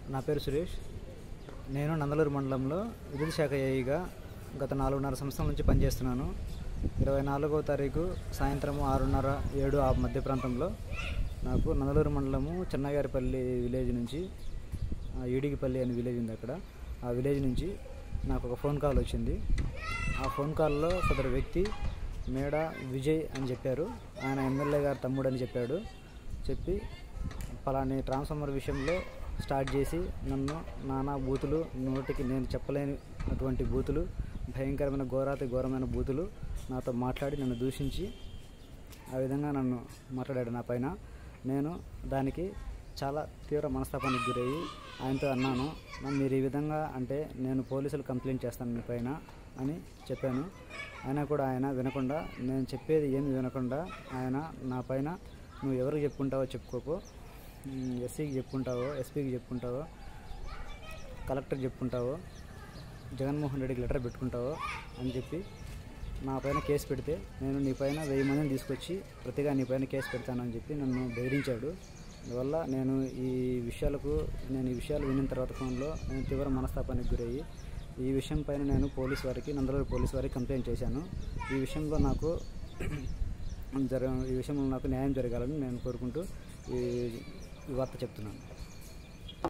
నా పేరు సురేష్ నేను నందలూరు మండలంలో విద్యుత్ శాఖ ఏఈగా గత నాలుగున్నర సంవత్సరాల నుంచి పనిచేస్తున్నాను ఇరవై నాలుగవ తారీఖు సాయంత్రం ఆరున్నర ఏడు ఆ మధ్య ప్రాంతంలో నాకు నందలూరు మండలము చెన్నగారిపల్లి విలేజ్ నుంచి ఆ, ఈడిగిపల్లి అనే విలేజ్ ఉంది అక్కడ ఆ విలేజ్ నుంచి నాకు ఒక ఫోన్ కాల్ వచ్చింది ఆ ఫోన్ కాల్లో సదరు వ్యక్తి మేడ విజయ్ అని చెప్పారు ఆయన ఎమ్మెల్యే గారు తమ్ముడు అని చెప్పాడు చెప్పి పలాని ట్రాన్స్ఫార్మర్ విషయంలో స్టార్ట్ చేసి నన్ను నానా బూతులు నోటికి నేను చెప్పలేని అటువంటి బూతులు భయంకరమైన ఘోరాతి ఘోరమైన బూతులు నాతో మాట్లాడి నన్ను దూషించి ఆ విధంగా నన్ను మాట్లాడాడు నా పైన నేను దానికి చాలా తీవ్ర మనస్తాపానికి గురయ్యి ఆయనతో అన్నాను "నా- మీరు ఈ విధంగా అంటే నేను పోలీసులు కంప్లైంట్ చేస్తాను మీ పైన అని చెప్పాను అయినా కూడా ఆయన వినకుండా నేను చెప్పేది ఏమి వినకుండా ఆయన నా పైన నువ్వు ఎవరికి చెప్పుకుంటావో చెప్పుకోకు ఉమ్, ఎస్సీకి చెప్పుకుంటావో ఎస్పీకి చెప్పుకుంటావో కలెక్టర్కి చెప్పుకుంటావో జగన్మోహన్ రెడ్డికి లెటర్ పెట్టుకుంటావో అని చెప్పి నా పైన కేసు పెడితే నేను నీ పైన వెయ్యి మందిని తీసుకొచ్చి ప్రతిగా నీ పైన కేసు పెడతానని చెప్పి నన్ను బెదిరించాడు అందువల్ల నేను ఈ విషయాలకు నేను ఈ విషయాలు వినిన తర్వాత ఫోన్లో నేను తీవ్ర మనస్తాపానికి గురయ్యి ఈ విషయం పైన నేను పోలీస్ వారికి నందలూరు పోలీస్ వారికి కంప్లైంట్ చేశాను ఈ విషయంలో నాకు జర ఈ విషయంలో నాకు న్యాయం జరగాలని నేను కోరుకుంటూ ఈ ఈ వార్త చెప్తున్నాను